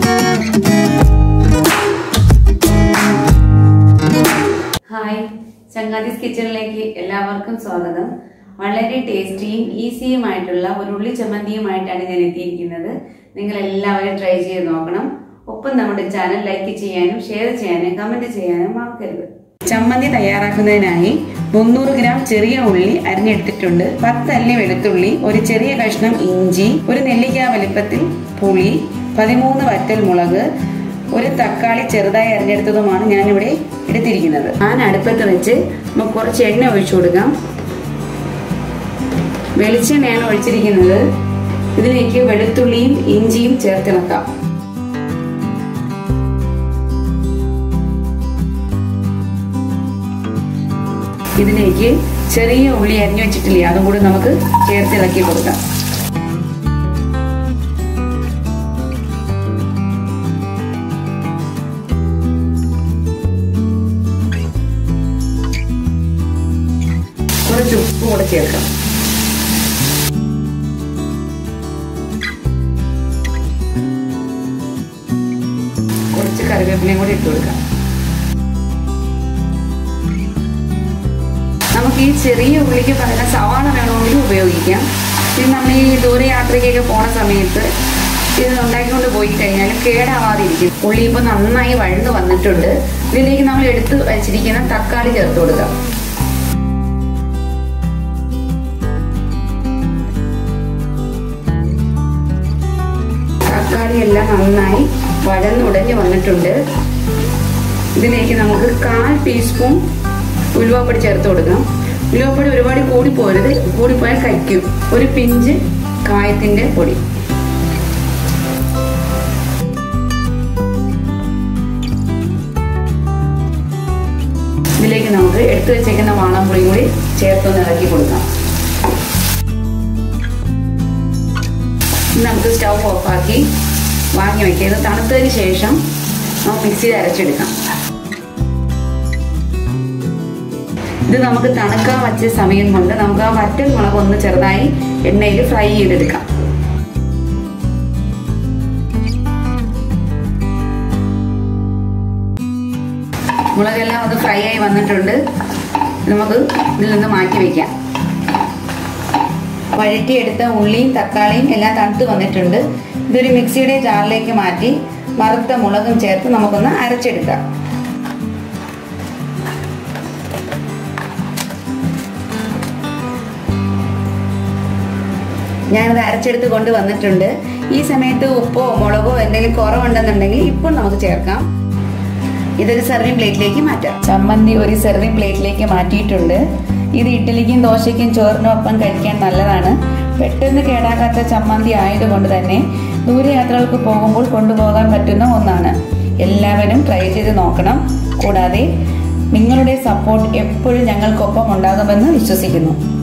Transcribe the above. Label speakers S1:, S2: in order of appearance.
S1: hi ചങ്ങാതീസ് കിച്ചണിലേക്ക് എല്ലാവർക്കും സ്വാഗതം വളരെ ടേസ്റ്റിയും ഈസിയുമായിട്ടുള്ള ഒരു ഉള്ളി ചമ്മന്തിയുമായിട്ടാണ് ഞാൻ എത്തിയിരിക്കുന്നത് നിങ്ങൾ എല്ലാവരും ട്രൈ ചെയ്ത് നോക്കണം ഒപ്പം നമ്മുടെ ചാനൽ ലൈക്ക് ചെയ്യാനും ഷെയർ ചെയ്യാനും കമന്റ് ചെയ്യാനും മറക്കരുത് ചമ്മന്തി തയ്യാറാക്കുന്നതിനായി മുന്നൂറ് ഗ്രാം ചെറിയ ഉള്ളി അരിഞ്ഞെടുത്തിട്ടുണ്ട് പത്തല്ലി വെളുത്തുള്ളി ഒരു ചെറിയ കഷ്ണം ഇഞ്ചി ഒരു നെല്ലിക്ക വലിപ്പത്തിൽ പുളി പതിമൂന്ന് വറ്റൽ മുളക് ഒരു തക്കാളി ചെറുതായി അരിഞ്ഞെടുത്തതുമാണ് ഞാനിവിടെ എടുത്തിരിക്കുന്നത് ഞാൻ അടുപ്പത്ത് വെച്ച് നമുക്ക് കുറച്ച് എണ്ണ ഒഴിച്ചു കൊടുക്കാം വെളിച്ചെണ്ണയാണ് ഒഴിച്ചിരിക്കുന്നത് ഇതിലേക്ക് വെളുത്തുള്ളിയും ഇഞ്ചിയും ചേർത്തിളക്കാം ഇതിലേക്ക് ചെറിയ ഉള്ളി അരിഞ്ഞു വെച്ചിട്ടില്ലേ അതും കൂടി നമുക്ക് ചേർത്തിളക്കി കൊടുക്കാം കുറച്ച് ഉപ്പ് കൂടെ ചേർക്കാം കുറച്ച് കറിവേപ്പിലയും കൂടി ഇട്ട് കൊടുക്കാം നമുക്ക് ഈ ചെറിയ ഉള്ളിക്ക് പകരം സവാള വേണമെങ്കിലും ഉപയോഗിക്കാം ഇത് നമ്മൾ ഈ ദൂരയാത്രയ്ക്കൊക്കെ പോണ സമയത്ത് ഇത് ഉണ്ടാക്കിക്കൊണ്ട് പോയി കഴിഞ്ഞാൽ കേടാവാതിരിക്കും ഉള്ളി ഇപ്പൊ നന്നായി വഴന്ന് വന്നിട്ടുണ്ട് ഇതിലേക്ക് നമ്മൾ എടുത്ത് വെച്ചിരിക്കുന്ന തക്കാളി ചേർത്ത് കൊടുക്കാം തക്കാളി എല്ലാം നന്നായി വഴന്നുടഞ്ഞ് വന്നിട്ടുണ്ട് ഇതിലേക്ക് നമുക്ക് കാൽ ടീസ്പൂൺ ഉലുവാപ്പൊടി ചേർത്ത് കൊടുക്കാം ഉലുവാപ്പൊടി ഒരുപാട് കൂടിപ്പോരുത് കൂടിപ്പോയാൽ കഴിക്കും ഒരു പിഞ്ച് കായത്തിന്റെ പൊടി ഇതിലേക്ക് നമുക്ക് എടുത്തു വെച്ചേക്കുന്ന വാളംപുളിയും കൂടി ചേർത്തൊന്ന് ഇളക്കി കൊടുക്കാം ഇനി നമുക്ക് സ്റ്റൗ ഓഫാക്കി വാങ്ങി വയ്ക്കുക ഇത് തണുത്തതിന് ശേഷം നമുക്ക് മിക്സിയിൽ അരച്ചെടുക്കാം ഇത് നമുക്ക് തണുക്കാൻ വച്ച സമയം കൊണ്ട് നമുക്ക് ആ വറ്റൽ മുളക് ഒന്ന് ചെറുതായി എണ്ണയിൽ ഫ്രൈ ചെയ്തെടുക്കാം മുളകെല്ലാം ഒന്ന് ഫ്രൈ ആയി വന്നിട്ടുണ്ട് നമുക്ക് ഇതിൽ നിന്ന് മാറ്റി വെക്കാം വഴറ്റിയെടുത്ത ഉള്ളിയും തക്കാളിയും എല്ലാം തണുത്ത് വന്നിട്ടുണ്ട് ഇതൊരു മിക്സിയുടെ ജാറിലേക്ക് മാറ്റി വറുത്ത മുളകും ചേർത്ത് നമുക്കൊന്ന് അരച്ചെടുക്കാം ഞാനത് അരച്ചെടുത്ത് കൊണ്ട് വന്നിട്ടുണ്ട് ഈ സമയത്ത് ഉപ്പോ മുളകോ എന്തെങ്കിലും കുറവുണ്ടെന്നുണ്ടെങ്കിൽ ഇപ്പോൾ നമുക്ക് ചേർക്കാം ഇതൊരു സെർവിങ് പ്ലേറ്റിലേക്ക് മാറ്റാം ചമ്മന്തി ഒരു സെർവിങ് പ്ലേറ്റിലേക്ക് മാറ്റിയിട്ടുണ്ട് ഇത് ഇഡ്ഡലിക്കും ദോശയ്ക്കും ചോറിനും ഒപ്പം കഴിക്കാൻ നല്ലതാണ് പെട്ടെന്ന് കേടാകാത്ത ചമ്മന്തി ആയതുകൊണ്ട് തന്നെ ദൂരയാത്രകൾക്ക് പോകുമ്പോൾ കൊണ്ടുപോകാൻ പറ്റുന്ന ഒന്നാണ് എല്ലാവരും ട്രൈ ചെയ്ത് നോക്കണം കൂടാതെ നിങ്ങളുടെ സപ്പോർട്ട് എപ്പോഴും ഞങ്ങൾക്കൊപ്പം ഉണ്ടാകുമെന്ന് വിശ്വസിക്കുന്നു